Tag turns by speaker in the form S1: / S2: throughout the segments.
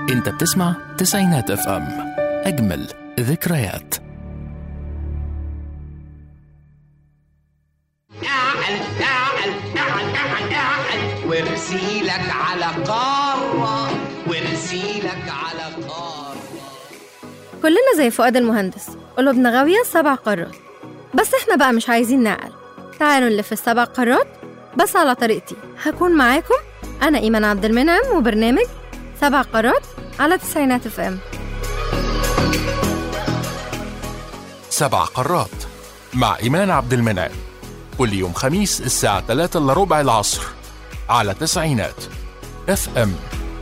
S1: انت بتسمع تسعينات اف ام اجمل ذكريات
S2: اعل اعل اعل اعل اعل وارسيلك على قارة وارسيلك على قارة
S3: كلنا زي فؤاد المهندس قلوبنا غاوية سبع قارات بس احنا بقى مش عايزين نعقل تعالوا نلف السبع قارات بس على طريقتي هكون معاكم أنا إيمان عبد المنعم وبرنامج سبع قارات على تسعينات اف ام
S1: سبع قارات مع إيمان عبد المنعم كل يوم خميس الساعة 3 إلا ربع العصر على تسعينات اف ام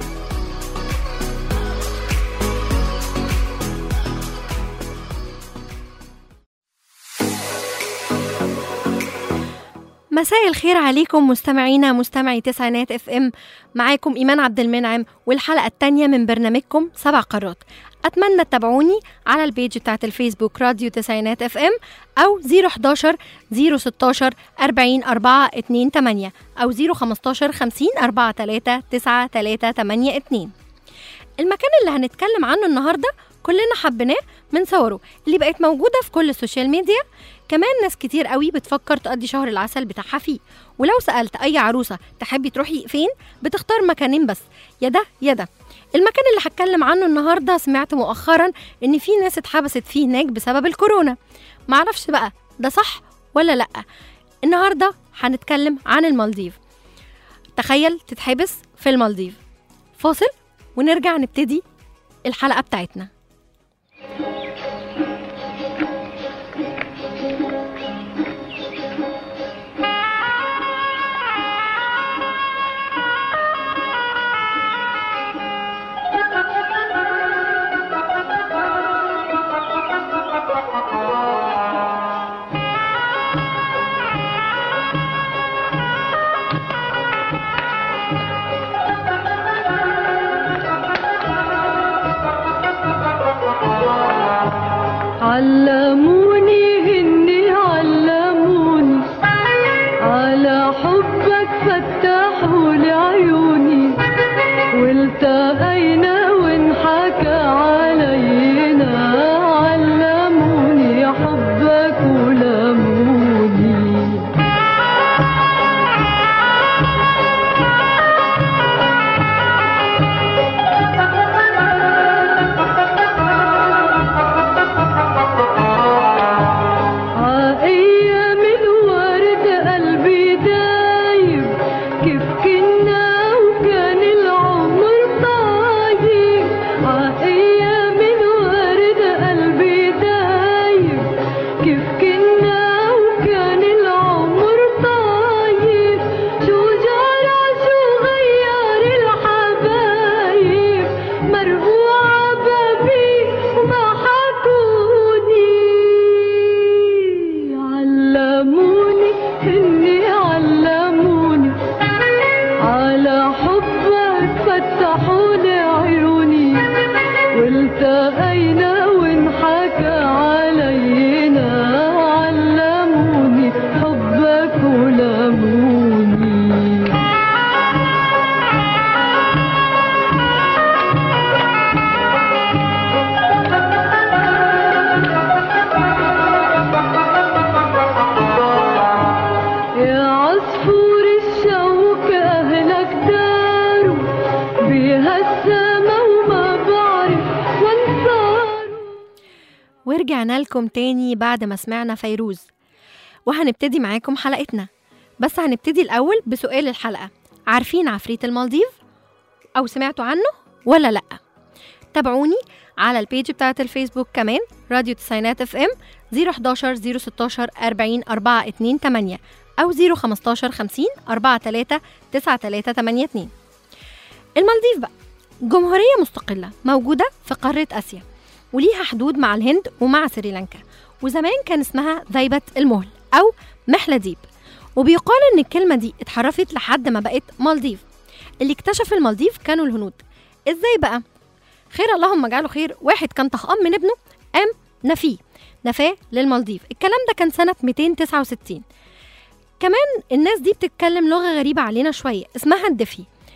S3: مساء الخير عليكم مستمعينا مستمعي تسعينات اف ام معاكم ايمان عبد المنعم والحلقه الثانيه من برنامجكم سبع قارات اتمنى تتابعوني على البيج بتاعت الفيسبوك راديو تسعينات اف ام او 011 016 40 4 2 8 او 015 50 4 3 9 3 8 2 المكان اللي هنتكلم عنه النهارده كلنا حبيناه من صوره اللي بقت موجوده في كل السوشيال ميديا كمان ناس كتير قوي بتفكر تقضي شهر العسل بتاعها فيه ولو سالت اي عروسه تحبي تروحي فين بتختار مكانين بس يا ده يا ده المكان اللي هتكلم عنه النهارده سمعت مؤخرا ان في ناس اتحبست فيه هناك بسبب الكورونا معرفش بقى ده صح ولا لا النهارده هنتكلم عن المالديف تخيل تتحبس في المالديف فاصل ونرجع نبتدي الحلقه بتاعتنا
S4: علموني هني علموني على حبك فتحوا لي عيوني والتقينا وانحكى علينا علموني حبك ولموني عاية من ورد قلبي دايب كيف كنا وكان العمر طايب عاية من ورد قلبي دايب كيف كنا وكان العمر طايب شو جرى شو غير الحبايب مرقوعة بابي وما حكوني علموني هني علموني على حبك فتحوا لي عيوني والتقينا وانحكى علينا علموني حبك ولموني يا عصفور الشوك أهلك داروا بيها السما وما بعرف وانصاروا
S3: ورجعنا لكم تاني بعد ما سمعنا فيروز وهنبتدي معاكم حلقتنا بس هنبتدي الأول بسؤال الحلقة عارفين عفريت المالديف؟ أو سمعتوا عنه ولا لأ؟ تابعوني على البيج بتاعت الفيسبوك كمان راديو تسعينات اف ام 011 016 40 4 2 8 أو 015 50 4 3 9 3 8 2 المالديف بقى جمهورية مستقلة موجودة في قارة آسيا وليها حدود مع الهند ومع سريلانكا وزمان كان اسمها ذيبة المهل أو محلديب وبيقال إن الكلمة دي اتحرفت لحد ما بقت مالديف اللي اكتشف المالديف كانوا الهنود ازاي بقى خير اللهم اجعله خير واحد كان طهقان من ابنه قام نفيه نفاه للمالديف الكلام ده كان سنة 269 كمان الناس دي بتتكلم لغة غريبة علينا شوية اسمها الدفي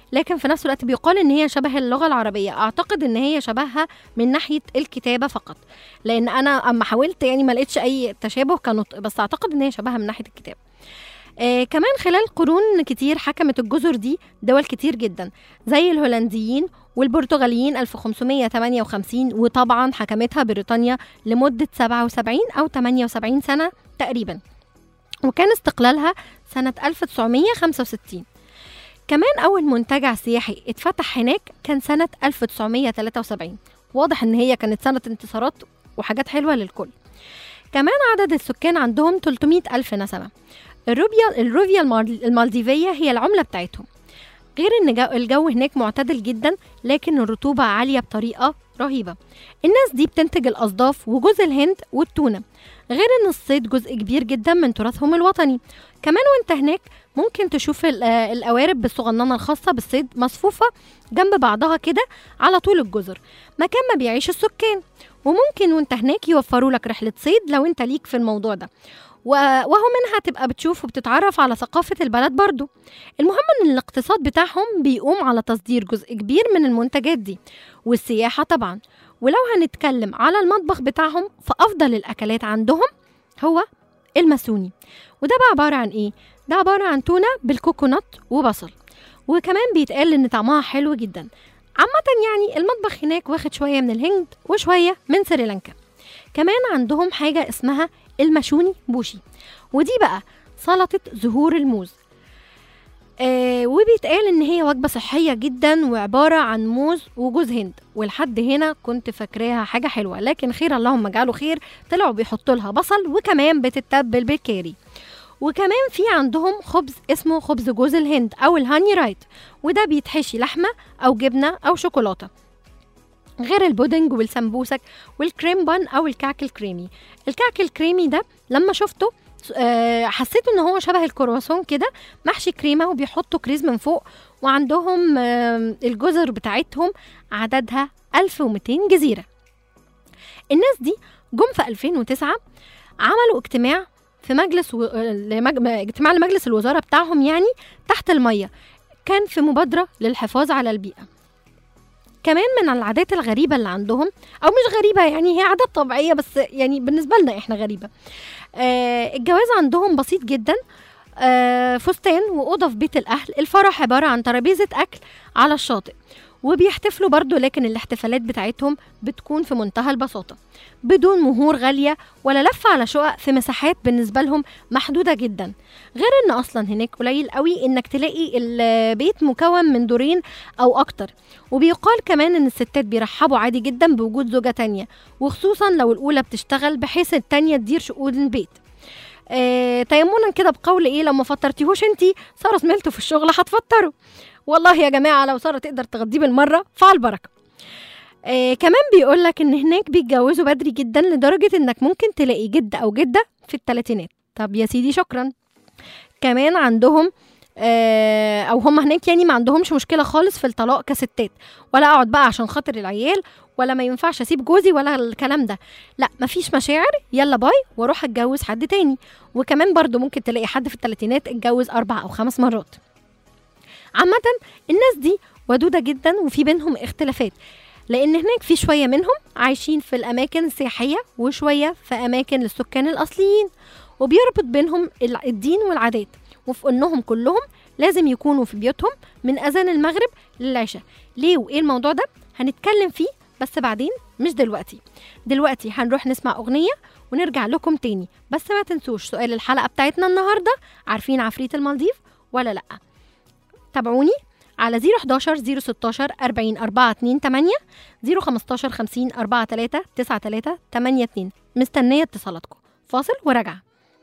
S3: لكن في نفس الوقت بيقال ان هي شبه اللغه العربيه اعتقد ان هي شبهها من ناحيه الكتابه فقط لان انا اما حاولت يعني ما لقيتش اي تشابه كنطق بس اعتقد ان هي شبهها من ناحيه الكتابه آه كمان خلال قرون كتير حكمت الجزر دي دول كتير جدا زي الهولنديين والبرتغاليين 1558 وطبعا حكمتها بريطانيا لمدة 77 أو 78 سنة تقريبا وكان استقلالها سنة 1965 كمان أول منتجع سياحي اتفتح هناك كان سنة 1973 واضح إن هي كانت سنة انتصارات وحاجات حلوة للكل كمان عدد السكان عندهم 300 ألف نسمة الروبيا الروفيا المال- المالديفية هي العملة بتاعتهم غير ان جو- الجو هناك معتدل جدا لكن الرطوبة عالية بطريقة رهيبة الناس دي بتنتج الأصداف وجوز الهند والتونة غير ان الصيد جزء كبير جدا من تراثهم الوطني كمان وانت هناك ممكن تشوف ال- آه، القوارب الصغننة الخاصة بالصيد مصفوفة جنب بعضها كده على طول الجزر مكان ما بيعيش السكان وممكن وانت هناك يوفروا لك رحلة صيد لو انت ليك في الموضوع ده و- وهو منها تبقى بتشوف وبتتعرف على ثقافة البلد برضو المهم ان الاقتصاد بتاعهم بيقوم على تصدير جزء كبير من المنتجات دي والسياحة طبعا ولو هنتكلم على المطبخ بتاعهم فأفضل الأكلات عندهم هو الماسوني وده بقى عبارة عن إيه؟ ده عبارة عن تونة بالكوكونات وبصل وكمان بيتقال إن طعمها حلو جدا عامة يعني المطبخ هناك واخد شوية من الهند وشوية من سريلانكا كمان عندهم حاجة اسمها المشوني بوشي ودي بقى سلطة زهور الموز آه وبيتقال ان هي وجبه صحيه جدا وعباره عن موز وجوز هند ولحد هنا كنت فاكراها حاجه حلوه لكن خير اللهم اجعله خير طلعوا بيحطوا لها بصل وكمان بتتبل بالكاري وكمان في عندهم خبز اسمه خبز جوز الهند او الهاني رايت وده بيتحشي لحمه او جبنه او شوكولاته غير البودنج والسمبوسك والكريم بان او الكعك الكريمي الكعك الكريمي ده لما شفته آه، حسيت ان هو شبه الكرواسون كده محشي كريمه وبيحطوا كريز من فوق وعندهم آم، الجزر بتاعتهم عددها 1200 جزيره الناس دي جم في 2009 عملوا اجتماع في مجلس و... لمج... اجتماع لمجلس الوزاره بتاعهم يعني تحت الميه كان في مبادره للحفاظ على البيئه كمان من العادات الغريبه اللي عندهم او مش غريبه يعني هي عادات طبيعيه بس يعني بالنسبه لنا احنا غريبه آه الجواز عندهم بسيط جدا آه فستان وأوضة في بيت الأهل الفرح عبارة عن ترابيزة أكل على الشاطئ وبيحتفلوا برضو لكن الاحتفالات بتاعتهم بتكون في منتهى البساطة بدون مهور غالية ولا لف على شقق في مساحات بالنسبة لهم محدودة جدا غير ان اصلا هناك قليل قوي انك تلاقي البيت مكون من دورين او اكتر وبيقال كمان ان الستات بيرحبوا عادي جدا بوجود زوجة تانية وخصوصا لو الاولى بتشتغل بحيث التانية تدير شؤون البيت آه تيمنا كده بقول ايه لو ما فطرتيهوش انتي ساره زميلته في الشغل هتفطره والله يا جماعه لو ساره تقدر تغديه بالمره فعل البركه آه كمان بيقول لك ان هناك بيتجوزوا بدري جدا لدرجه انك ممكن تلاقي جد او جده في الثلاثينات طب يا سيدي شكرا كمان عندهم آه او هم هناك يعني ما عندهمش مشكله خالص في الطلاق كستات ولا اقعد بقى عشان خاطر العيال ولا ما ينفعش اسيب جوزي ولا الكلام ده لا مفيش مشاعر يلا باي واروح اتجوز حد تاني وكمان برضو ممكن تلاقي حد في الثلاثينات اتجوز اربع او خمس مرات عامة الناس دي ودودة جدا وفي بينهم اختلافات لان هناك في شوية منهم عايشين في الاماكن السياحية وشوية في اماكن للسكان الاصليين وبيربط بينهم الع- الدين والعادات وفي انهم كلهم لازم يكونوا في بيوتهم من اذان المغرب للعشاء ليه وايه الموضوع ده هنتكلم فيه بس بعدين مش دلوقتي دلوقتي هنروح نسمع اغنيه ونرجع لكم تاني بس ما تنسوش سؤال الحلقه بتاعتنا النهارده عارفين عفريت المالديف ولا لا تابعوني على 011 016 40 428 015 50 43 93 82 مستنيه اتصالاتكم فاصل وراجعه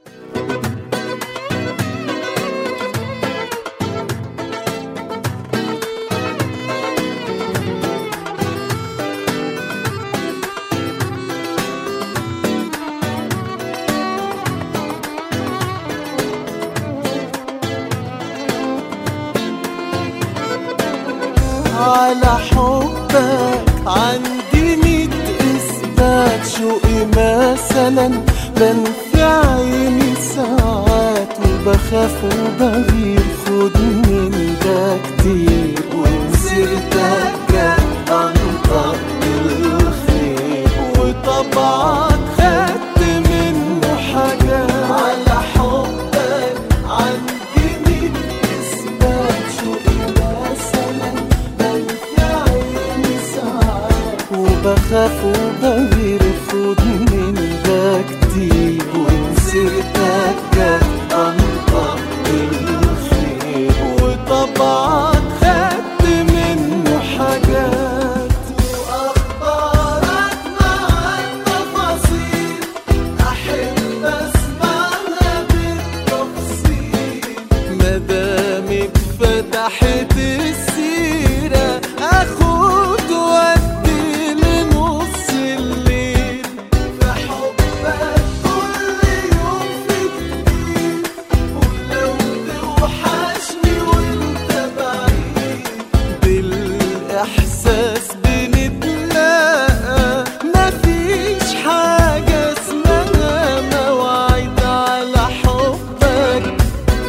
S5: على حبك عندي ميت إثبات شوقي مثلا بنفي عيني ساعات وبخاف وبغير خد من ده كتير وبخاف وبغير خد من ده كتير ومسيرتك جت انطق بالخير وطبعك خدت منه حاجات واخبارك مع التفاصيل احب اسمعها بالتفصيل مدامك فتحت السيرة اخد وادي لنص الليل في حبك كل يوم في جديد ولو توحشني وانت بعيد بالاحساس بنتلاقى مفيش حاجة اسمها مواعيد على حبك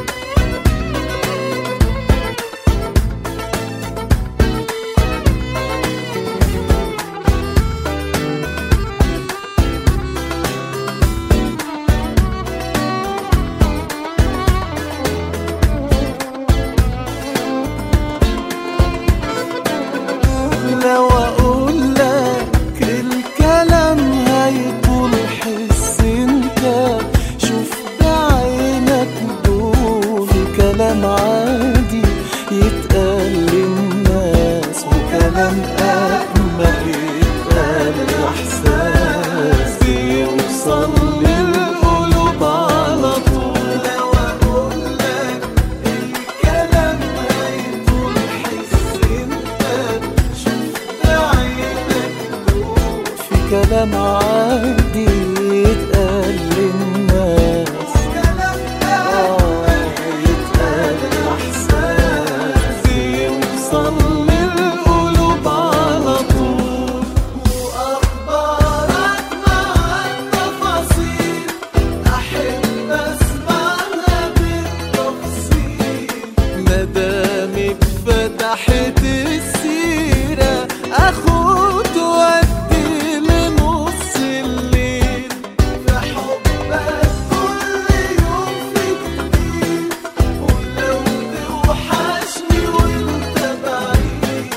S5: لو اقول لك الكلام هيطول حس انت شوف بعينك دول كلام عادي يتقال للناس وكلام اجمل يتقال احساس بيوصل للقلوب على طول لو اقول لك الكلام هيطول حس انت شوف بعينك دول في كلام عادي يتقال للناس آه، يتقال احساس بيوصل للقلوب على طول واخبارك مع التفاصيل احب اسمعها بالتفصيل مدامك فتحت السيرة اخد وادي لنص الليل في حبك كل يوم في جديد ولو توحشني وانت بعيد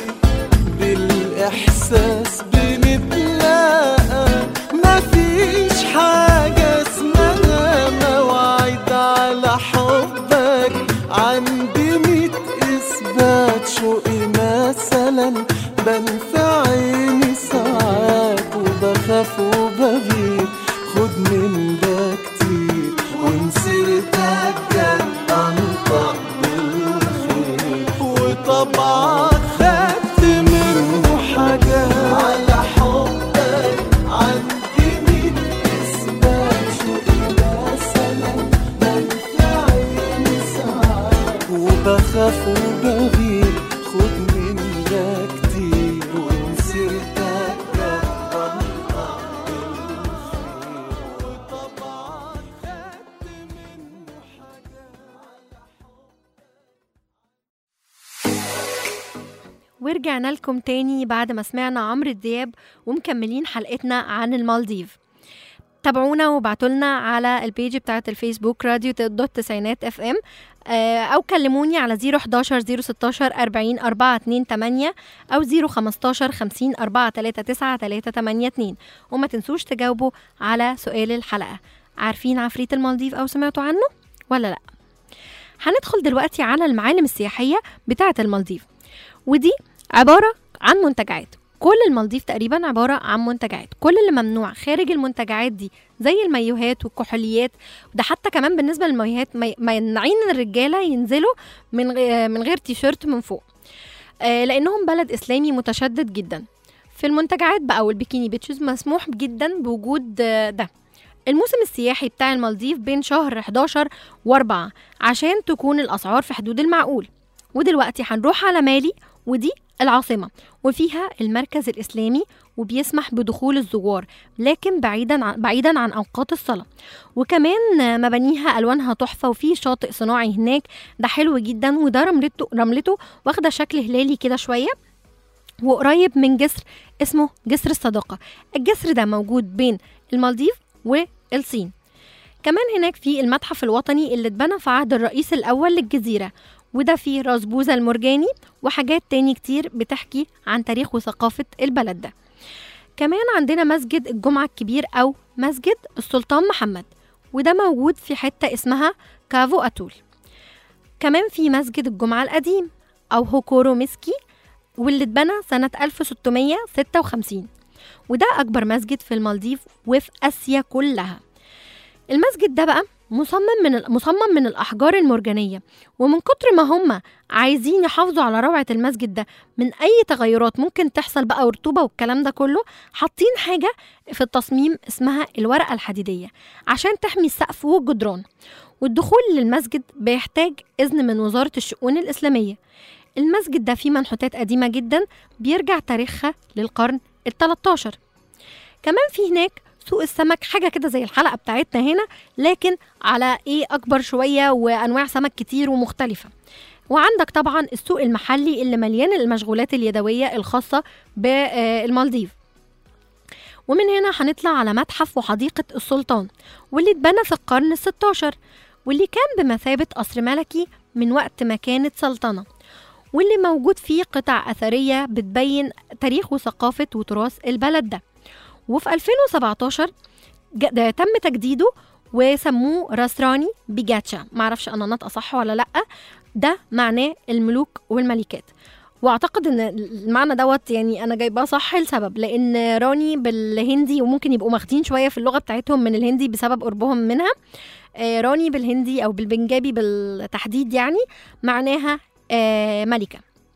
S5: بالاحساس بنتلاقى مفيش حاجة اسمها مواعيد على حبك عندي ميت اثبات شوقي مثلا بنفع عيني ساعات وبخاف وبغير خد من ده كتير ومسيرتك جت انطق بالخير وطبعك خدت منه حاجات على حبك عندي ميت اثبات شوقي مثلا بنفع عيني ساعات وبخاف وبغير خد من ده كتير ومسيرتك جت انطق بالخير وطبعك خدت منه حاجات
S3: ورجعنا لكم تاني بعد ما سمعنا عمرو دياب ومكملين حلقتنا عن المالديف تابعونا وابعتوا لنا على البيج بتاعت الفيسبوك راديو دوت تسعينات اف ام او كلموني على 011 016 40 428 او 015 50 439 382 وما تنسوش تجاوبوا على سؤال الحلقه عارفين عفريت المالديف او سمعتوا عنه ولا لا هندخل دلوقتي على المعالم السياحيه بتاعه المالديف ودي عبارة عن منتجعات كل المالديف تقريبا عبارة عن منتجعات كل اللي ممنوع خارج المنتجعات دي زي المايوهات والكحوليات وده حتى كمان بالنسبة للمايوهات مي- ممنوعين ان الرجالة ينزلوا من غ- من غير تيشيرت من فوق آه، لانهم بلد اسلامي متشدد جدا في المنتجعات بقى والبيكيني بيتشز مسموح جدا بوجود آه، ده الموسم السياحي بتاع المالديف بين شهر 11 و4 عشان تكون الاسعار في حدود المعقول ودلوقتي هنروح على مالي ودي العاصمة وفيها المركز الإسلامي وبيسمح بدخول الزوار لكن بعيدا عن بعيدا عن أوقات الصلاة وكمان مبانيها ألوانها تحفة وفي شاطئ صناعي هناك ده حلو جدا وده رملته رملته واخدة شكل هلالي كده شوية وقريب من جسر اسمه جسر الصداقة الجسر ده موجود بين المالديف والصين كمان هناك في المتحف الوطني اللي اتبنى في عهد الرئيس الأول للجزيرة وده فيه راس بوزة المرجاني وحاجات تاني كتير بتحكي عن تاريخ وثقافة البلد ده كمان عندنا مسجد الجمعة الكبير أو مسجد السلطان محمد وده موجود في حتة اسمها كافو أتول كمان في مسجد الجمعة القديم أو هوكورو ميسكي واللي اتبنى سنة 1656 وده أكبر مسجد في المالديف وفي آسيا كلها المسجد ده بقى مصمم من مصمم من الأحجار المرجانية ومن كتر ما هم عايزين يحافظوا على روعة المسجد ده من أي تغيرات ممكن تحصل بقى ورطوبة والكلام ده كله حاطين حاجة في التصميم اسمها الورقة الحديدية عشان تحمي السقف والجدران والدخول للمسجد بيحتاج إذن من وزارة الشؤون الإسلامية المسجد ده فيه منحوتات قديمة جدا بيرجع تاريخها للقرن ال 13 كمان في هناك سوق السمك حاجة كده زي الحلقة بتاعتنا هنا لكن على ايه أكبر شوية وأنواع سمك كتير ومختلفة وعندك طبعا السوق المحلي اللي مليان المشغولات اليدوية الخاصة بالمالديف ومن هنا هنطلع على متحف وحديقة السلطان واللي اتبنى في القرن الستاشر واللي كان بمثابة قصر ملكي من وقت ما كانت سلطنة واللي موجود فيه قطع أثرية بتبين تاريخ وثقافة وتراث البلد ده وفي 2017 ج- ده تم تجديده وسموه راسراني بيجاتشا معرفش انا نطق صح ولا لا ده معناه الملوك والملكات واعتقد ان المعنى دوت يعني انا جايباه صح لسبب لان راني بالهندي وممكن يبقوا ماخدين شويه في اللغه بتاعتهم من الهندي بسبب قربهم منها آه، راني بالهندي او بالبنجابي بالتحديد يعني معناها آه، ملكه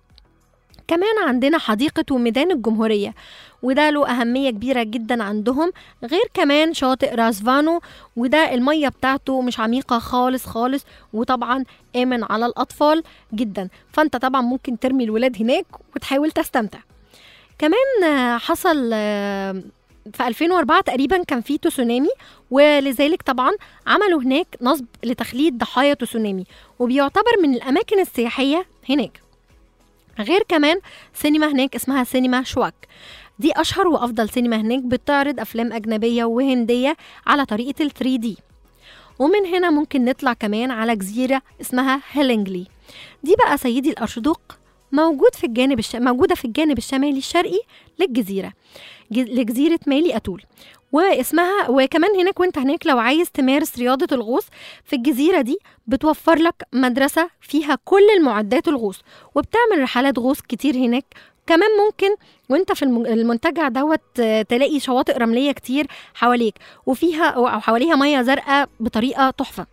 S3: كمان عندنا حديقة وميدان الجمهورية وده له أهمية كبيرة جدا عندهم غير كمان شاطئ راسفانو وده المية بتاعته مش عميقة خالص خالص وطبعا آمن على الأطفال جدا فأنت طبعا ممكن ترمي الولاد هناك وتحاول تستمتع كمان آه، حصل آه، في 2004 تقريبا كان في تسونامي ولذلك طبعا عملوا هناك نصب لتخليد ضحايا تسونامي وبيعتبر من الأماكن السياحية هناك غير كمان سينما هناك اسمها سينما شواك دي أشهر وأفضل سينما هناك بتعرض أفلام أجنبية وهندية على طريقة ال 3 دي ومن هنا ممكن نطلع كمان على جزيرة اسمها هيلينجلي دي بقى سيدي الأرشدوق موجود في الجانب الش... موجودة في الجانب الشمالي الشرقي للجزيرة ج... لجزيرة مالي أتول واسمها وكمان هناك وانت هناك لو عايز تمارس رياضة الغوص في الجزيرة دي بتوفر لك مدرسة فيها كل المعدات الغوص وبتعمل رحلات غوص كتير هناك كمان ممكن وانت في الم- المنتجع دوت آه، تلاقي شواطئ رملية كتير حواليك وفيها او أو حواليها مية زرقاء بطريقة تحفة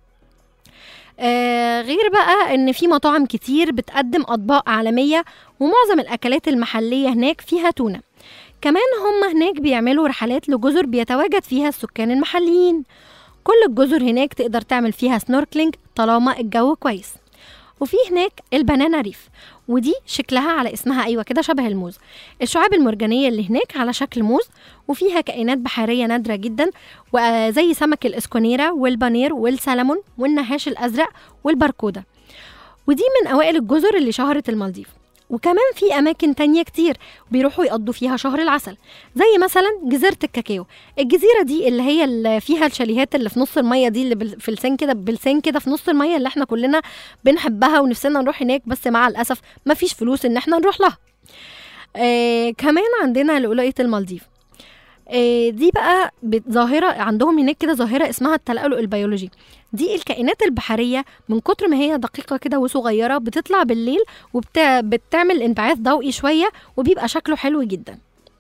S3: آه غير بقى ان في مطاعم كتير بتقدم اطباق عالمية ومعظم الاكلات المحلية هناك فيها تونة كمان هم هناك بيعملوا رحلات لجزر بيتواجد فيها السكان المحليين كل الجزر هناك تقدر تعمل فيها سنوركلينج طالما الجو كويس وفي هناك البنانا ريف ودي شكلها على اسمها ايوه كده شبه الموز الشعاب المرجانيه اللي هناك على شكل موز وفيها كائنات بحريه نادره جدا وزي سمك الاسكونيرا والبانير والسلمون والنهاش الازرق والبركوده ودي من اوائل الجزر اللي شهرت المالديف وكمان في اماكن تانية كتير بيروحوا يقضوا فيها شهر العسل زي مثلا جزيره الكاكاو الجزيره دي اللي هي اللي فيها الشاليهات اللي في نص الميه دي اللي بال- في لسان كده بلسان كده في نص الميه اللي احنا كلنا بنحبها ونفسنا نروح هناك بس مع الاسف مفيش فلوس ان احنا نروح لها آه كمان عندنا لؤلؤة المالديف آه دي بقى بت- ظاهرة عندهم هناك كده ظاهرة اسمها التلألؤ البيولوجي دي الكائنات البحرية من كتر ما هي دقيقة كده وصغيرة بتطلع بالليل وبتعمل انبعاث ضوئي شوية وبيبقى شكله حلو جدا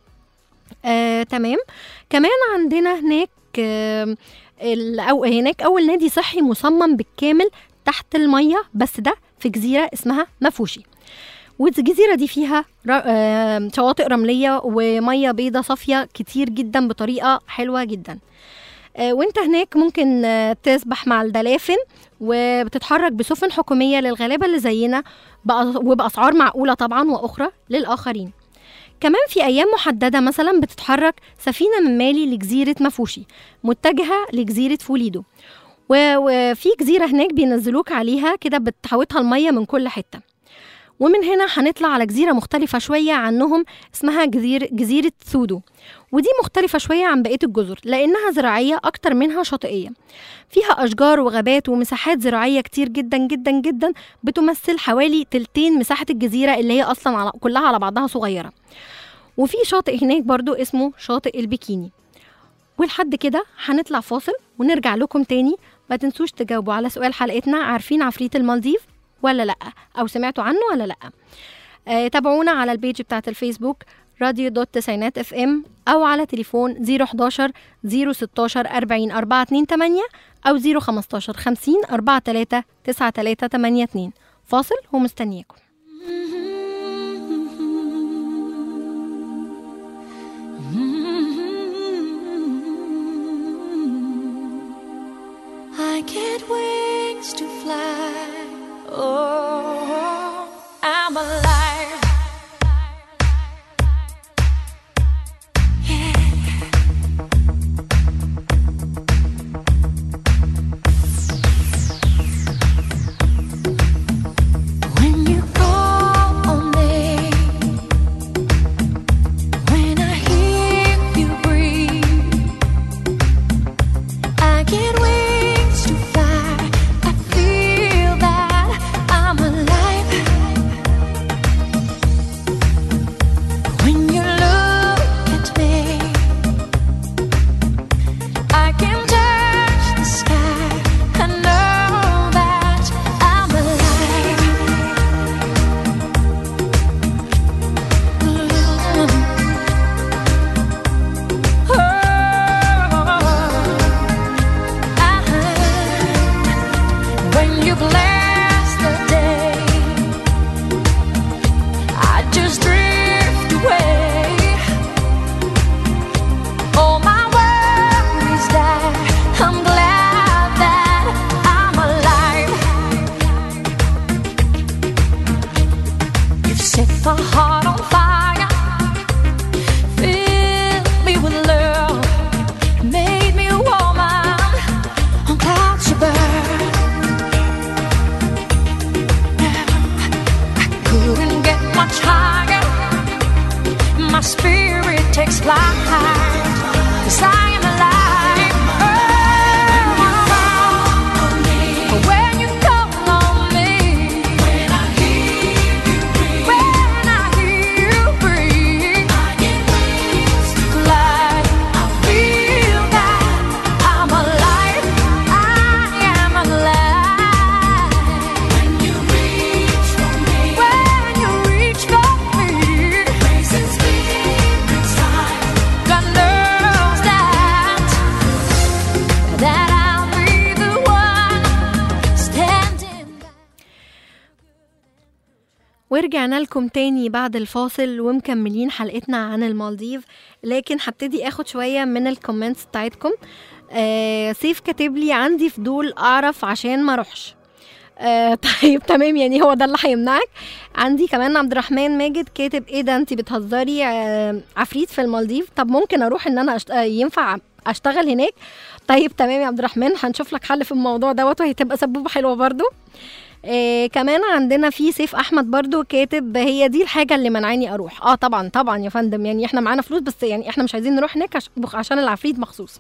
S3: آه، تمام كمان عندنا هناك آه، ال- أو هناك أول نادي صحي مصمم بالكامل تحت المية بس ده في جزيرة اسمها مفوشي والجزيرة دي فيها ر- آه، شواطئ رملية ومية بيضة صافية كتير جدا بطريقة حلوة جدا آه، وانت هناك ممكن آه، تسبح مع الدلافن وبتتحرك بسفن حكومية للغلابة اللي زينا بأ- وبأسعار معقولة طبعا وأخرى للآخرين كمان في أيام محددة مثلا بتتحرك سفينة من مالي لجزيرة مفوشي متجهة لجزيرة فوليدو و- وفي جزيرة هناك بينزلوك عليها كده بتحوطها المية من كل حتة ومن هنا هنطلع على جزيرة مختلفة شوية عنهم اسمها جزيرة, جزيرة ثودو ودي مختلفة شوية عن بقية الجزر لأنها زراعية أكتر منها شاطئية فيها أشجار وغابات ومساحات زراعية كتير جدا جدا جدا بتمثل حوالي تلتين مساحة الجزيرة اللي هي أصلا على كلها على بعضها صغيرة وفي شاطئ هناك برضو اسمه شاطئ البكيني ولحد كده هنطلع فاصل ونرجع لكم تاني ما تنسوش تجاوبوا على سؤال حلقتنا عارفين عفريت المالديف ولا لا او سمعتوا عنه ولا لا آه تابعونا على البيج بتاعت الفيسبوك راديو دوت تسعينات اف ام او على تليفون 011 016 40 428 او 015 50 43 93 82 فاصل ومستنياكم
S6: I get wings to fly. Oh, I'm alive. When you call on me, when I hear you breathe. I get wings to fly. I feel that I'm alive. When you look at me, I can touch the sky. I know that I'm alive. When you bless the day, I just drift away. All my worries die. I'm glad that I'm alive. You've set my heart on fire. Fill me with love. Made me a woman on clouds above. I couldn't get much higher. My spirit takes flight. 'Cause I am alive. Oh, when you call on me, when I hear you breathe, I get wings to fly. I feel that I'm alive. I am alive. When you reach for me, when you reach for me, grace and spirit's high. God knows that that I'll be the one standing.
S3: ورجعنا لكم تاني بعد الفاصل ومكملين حلقتنا عن المالديف لكن هبتدي اخد شوية من الكومنتس بتاعتكم آه سيف كاتب لي عندي فضول اعرف عشان ما اروحش آه طيب تمام يعني هو ده اللي هيمنعك عندي كمان عبد الرحمن ماجد كاتب ايه ده انت بتهزري آه عفريت في المالديف طب ممكن اروح ان انا أشت... آه ينفع اشتغل هناك طيب تمام يا عبد الرحمن هنشوف لك حل في الموضوع دوت وهتبقى سبوبه حلوه برضو آه كمان عندنا في سيف احمد برضو كاتب هي دي الحاجه اللي منعاني اروح اه طبعا طبعا يا فندم يعني احنا معانا فلوس بس يعني احنا مش عايزين نروح هناك عش- عشان العفريت مخصوص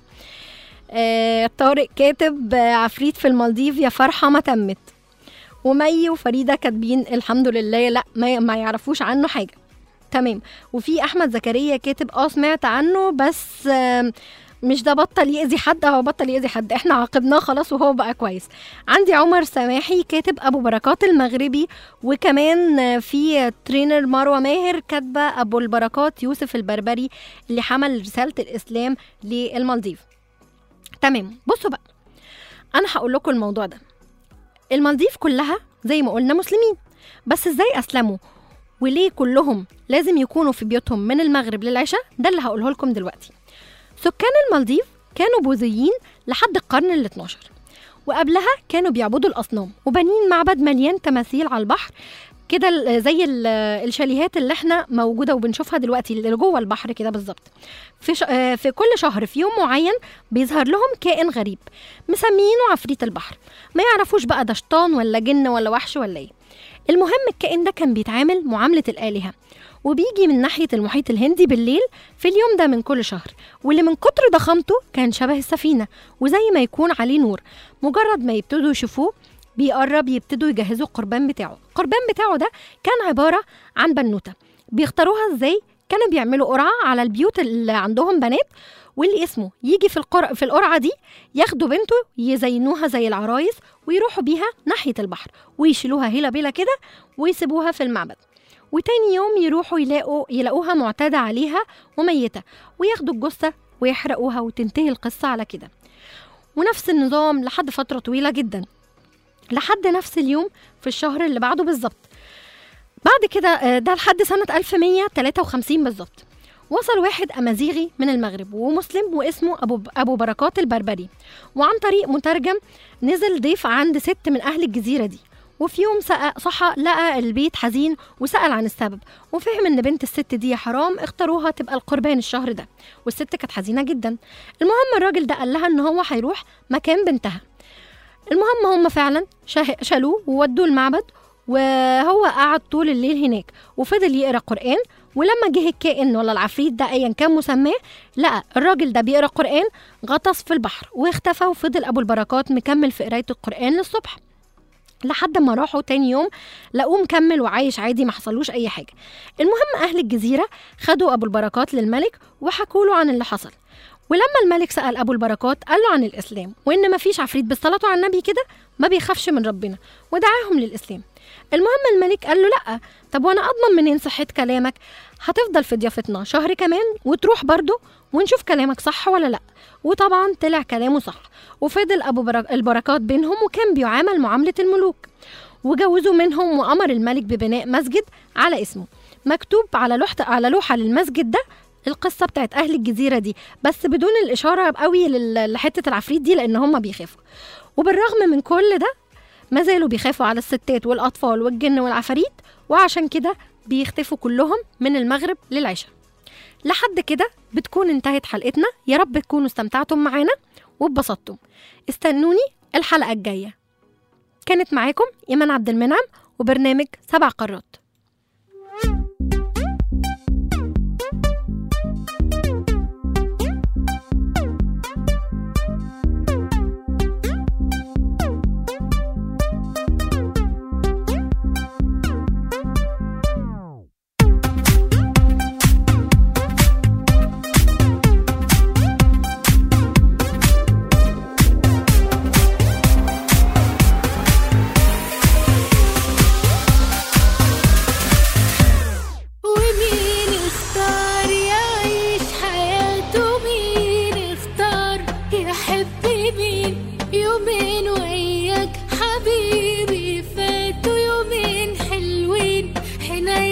S3: آه طارق كاتب آه، عفريت في المالديف يا فرحه ما تمت ومي وفريده كاتبين الحمد لله لا ما, ما يعرفوش عنه حاجه تمام وفي احمد زكريا كاتب اه سمعت عنه بس آم، مش ده بطل يأذي حد هو بطل يأذي حد احنا عاقبناه خلاص وهو بقى كويس عندي عمر سماحي كاتب ابو بركات المغربي وكمان آه، في ترينر مروه ماهر كاتبه ابو البركات يوسف البربري اللي حمل رساله الاسلام للمالديف تمام بصوا بقى انا هقول لكم الموضوع ده المالديف كلها زي ما قلنا مسلمين بس ازاي اسلموا وليه كلهم لازم يكونوا في بيوتهم من المغرب للعشاء ده اللي هقوله لكم دلوقتي سكان المالديف كانوا بوذيين لحد القرن ال 12 وقبلها كانوا بيعبدوا الاصنام وبانيين معبد مليان تماثيل على البحر كده ال- زي ال- الشاليهات اللي احنا موجوده وبنشوفها دلوقتي اللي جوه البحر كده بالظبط في ش... آه، في كل شهر في يوم معين بيظهر لهم كائن غريب مسميينه عفريت البحر ما يعرفوش بقى ده شيطان ولا جن ولا وحش ولا ايه المهم الكائن ده كان بيتعامل معامله الالهه وبيجي من ناحيه المحيط الهندي بالليل في اليوم ده من كل شهر واللي من كتر ضخامته كان شبه السفينه وزي ما يكون عليه نور مجرد ما يبتدوا يشوفوه بيقرب يبتدوا يجهزوا القربان بتاعه القربان بتاعه ده كان عباره عن بنوته بيختاروها ازاي كانوا بيعملوا قرعة على البيوت اللي عندهم بنات واللي اسمه يجي في القرعة في القرعة دي ياخدوا بنته يزينوها زي العرايس ويروحوا بيها ناحية البحر ويشيلوها هيلا بيلا كده ويسيبوها في المعبد وتاني يوم يروحوا يلاقوا يلاقوها معتدى عليها وميتة وياخدوا الجثة ويحرقوها وتنتهي القصة على كده ونفس النظام لحد فترة طويلة جدا لحد نفس اليوم في الشهر اللي بعده بالظبط بعد كده آه، ده لحد سنة 1153 بالظبط وصل واحد أمازيغي من المغرب ومسلم واسمه أبو, أبو بركات البربري وعن طريق مترجم نزل ضيف عند ست من أهل الجزيرة دي وفي يوم سأ- صحى لقى البيت حزين وسأل عن السبب وفهم إن بنت الست دي حرام اختاروها تبقى القربان الشهر ده والست كانت حزينة جدا المهم الراجل ده قال لها إن هو هيروح مكان بنتها المهم هم فعلا شه- شالوه وودوه المعبد وهو قعد طول الليل هناك وفضل يقرا قران ولما جه الكائن ولا العفريت ده ايا كان مسماه لقى الراجل ده بيقرا قران غطس في البحر واختفى وفضل ابو البركات مكمل في قرايه القران للصبح لحد ما راحوا تاني يوم لقوه مكمل وعايش عادي ما حصلوش اي حاجه المهم اهل الجزيره خدوا ابو البركات للملك وحكوا له عن اللي حصل ولما الملك سأل أبو البركات قال له عن الإسلام وإن مفيش عفريت بالصلاة على النبي كده ما بيخافش من ربنا ودعاهم للإسلام المهم الملك قال له لأ طب وأنا أضمن منين صحة كلامك هتفضل في ضيافتنا شهر كمان وتروح برضه ونشوف كلامك صح ولا لأ وطبعا طلع كلامه صح وفضل أبو برك البركات بينهم وكان بيعامل معاملة الملوك وجوزوا منهم وأمر الملك ببناء مسجد على اسمه مكتوب على لوحة على لوحة للمسجد ده القصة بتاعت أهل الجزيرة دي بس بدون الإشارة قوي لل- لحتة العفريت دي لأن هم بيخافوا وبالرغم من كل ده ما زالوا بيخافوا على الستات والأطفال والجن والعفاريت وعشان كده بيختفوا كلهم من المغرب للعشاء لحد كده بتكون انتهت حلقتنا يا رب تكونوا استمتعتم معانا واتبسطتم استنوني الحلقة الجاية كانت معاكم إيمان عبد المنعم وبرنامج سبع قارات
S7: ومين اختار يعيش حياته مين اختار يحب مين يومين وياك حبيبي فاتوا يومين حلوين حنين